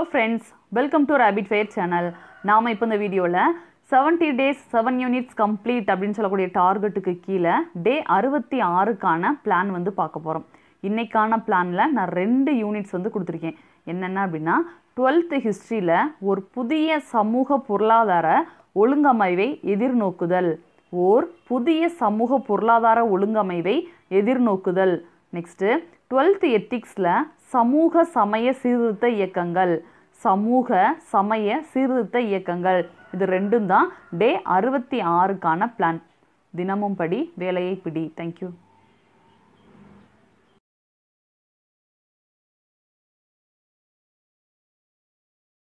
friends welcome to rapid fair channel நாம் இப்போ இந்த வீடியோவில் seventy days seven units complete அப்படின்னு சொல்லக்கூடிய டார்கெட்டுக்கு கீழே டே அறுபத்தி ஆறுக்கான பிளான் வந்து பார்க்க போகிறோம் இன்னைக்கான பிளானில் நான் ரெண்டு யூனிட்ஸ் வந்து கொடுத்துருக்கேன் என்னென்ன அப்படின்னா டுவெல்த்து ஹிஸ்ட்ரியில் ஒரு புதிய சமூக பொருளாதார ஒழுங்கமைவை எதிர்நோக்குதல் ஓர் புதிய சமூக பொருளாதார ஒழுங்கமைவை எதிர்நோக்குதல் நெக்ஸ்ட்டு டுவெல்த் எத்திக்ஸில் சமூக சமய சீர்திருத்த இயக்கங்கள் சமூக சமய சீர்திருத்த இயக்கங்கள் இது ரெண்டும் தான் டே அறுபத்தி ஆறுக்கான பிளான் தினமும் படி வேலையை பிடி தேங்க்யூ